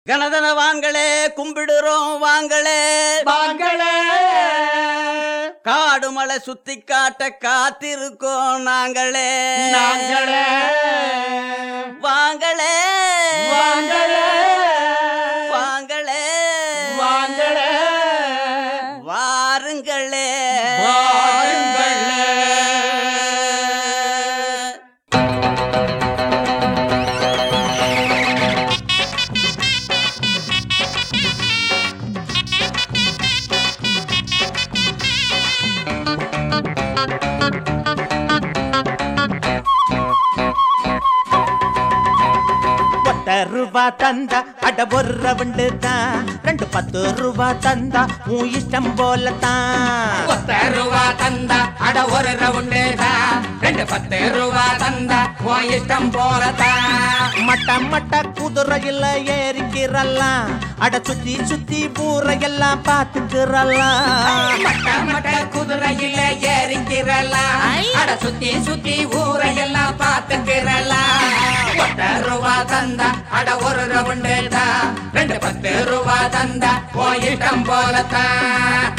கனதன வாங்களே கும்பிடுறோம் வாங்களே வாங்களே காடு மலை சுத்தி காட்ட காத்திருக்கோம் நாங்களே நாங்களே வாங்களே வாங்களே வாங்களே வாங்களே வாருங்களே வாருங்களே. ஒத்த ரூபா தந்தா அட ஒரு ரவுண்டு தான் ரெண்டு பத்து ரூபா தந்தா உன் இஷ்டம் போல தான் ஒத்த ரூபா தந்தா அட ஒரு ரவுண்டு தான் ரெண்டு பத்து ரூபா தந்தா உன் இஷ்டம் போலதான் மட்ட மட்ட குதிரையில ஏறிக்கிறலாம் அட சுத்தி சுத்தி ஊரையெல்லாம் பார்த்துக்கிறலாம் மட்ட மட்ட குதிரையில ஏறிக்கிறலாம் அட சுத்தி சுத்தி ஊரையெல்லாம் பார்த்துக்கிறலாம் ஒத்த ரூபா தந்தா அட ஒரு ரவுண்டு தான் ரெண்டு பத்து ரூபா தந்தா உன் இஷ்டம் போலதான்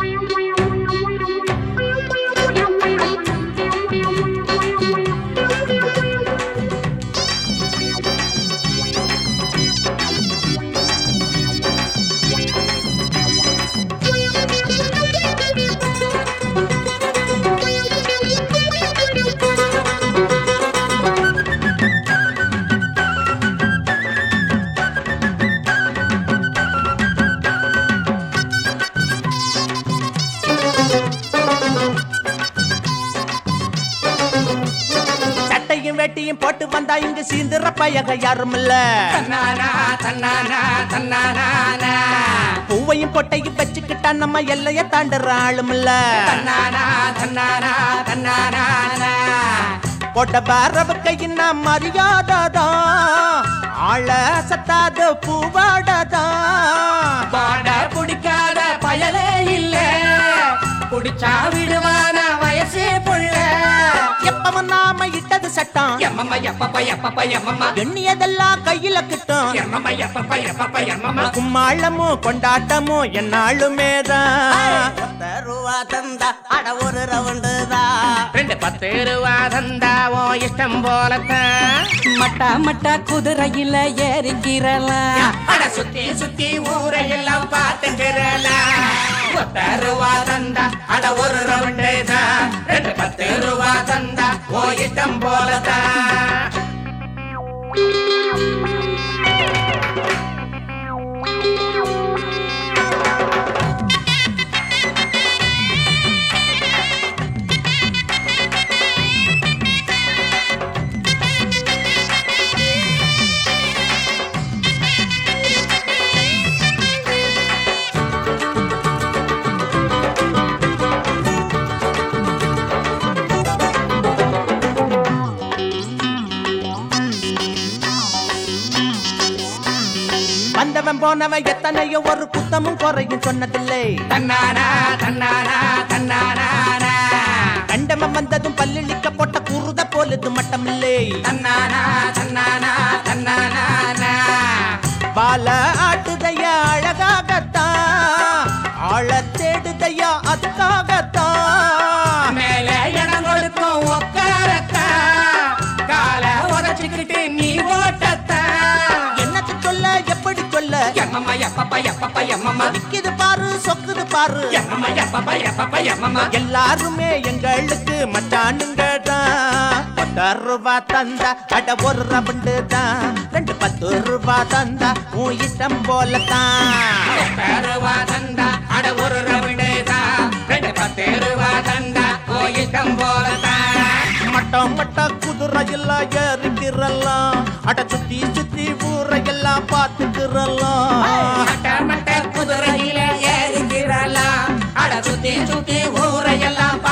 சட்டையும் வேட்டியும் போட்டு வந்தா இங்க சீந்துற பயக யாரும் இல்ல தன்னானா தன்னானா தன்னானா பூவையும் பொட்டையும் வச்சுக்கிட்டா நம்ம எல்லைய தாண்டுற ஆளும் இல்ல தன்னானா தன்னானா தன்னானா போட்ட பாரவுக்கு என்ன மரியாதைதான் ஆள சத்தாத பூவாடதான் பாட பிடிக்காத பயலே இல்ல குடிச்சா விடுவான வயசே புள்ள எப்பவும் நாம இட்டது சட்டம் எம்மம்மா எப்பப்ப எப்பப்ப எம்மம்மா எண்ணியதெல்லாம் கையில கிட்டும் எம்மம்மா எப்பப்ப எப்பப்ப எம்மம்மா கும்மாளமும் கொண்டாட்டமும் என்னாலுமே தான் ஒத்த ரூபா தந்தா அட ஒரு ரவுண்டு தான் ரெண்டு பத்து ரூபா தந்தாவோ இஷ்டம் போலத்தான் மட்டா மட்டா குதிரையில ஏறிக்கிறலாம் அட சுத்தி சுத்தி ஊரையெல்லாம் பார்த்துக்கிறலாம் ஒத்த ரூபா தந்தா அட ஒரு ரவுண்டு தான் ரெண்டு பத்து ரூபா தந்தா ஓ இஷ்டம் போலதான் வந்தவன் போனவன் எத்தனையோ ஒரு குத்தமும் குறையும் சொன்னதில்லை தன்னானா தன்னானா தன்னானா கண்டவன் வந்ததும் பல்லிழிக்க போட்ட குருத போலுது மட்டமில்லை தன்னானா தன்னானா தன்னானா பால ஆட்டுதையா அழகாகத்தான் ஆழ தேடுதையா அதுக்காகத்தான் மேல இடம் கொடுக்கும் உக்காரத்தா கால உதச்சுக்கிட்டு நீ ஓட்டத்தா என்னத்து சொல்ல எப்படி சொல்ல எம்மம்மா எப்பப்பா எப்பப்பா எம்மம்மா நிக்குது பாரு சொக்குது பாரு எம்மம்மா எப்பப்பா எப்பப்பா எம்மம்மா எல்லாருமே எங்களுக்கு மச்சானுங்க தான் பத்து ரூபா தந்தா அட ஒரு ரவுண்டு தான் ரெண்டு பத்து ரூபா தந்தா உன் இஷ்டம் போல தான் ரூபா தந்தா அட ஒரு ரவுண்டு தான் ரெண்டு பத்து ரூபா தந்தா போயிட்டம் போலதான் மட்டம் மட்ட குதிரையில் ஏறிக்கிறலாம் அட சுத்தி சுத்தி ஊரையெல்லாம் பார்த்துக்கிறலாம் மட்ட மட்ட குதிரையில ஏறிக்கிறலாம் அட சுத்தி சுத்தி ஊரையெல்லாம்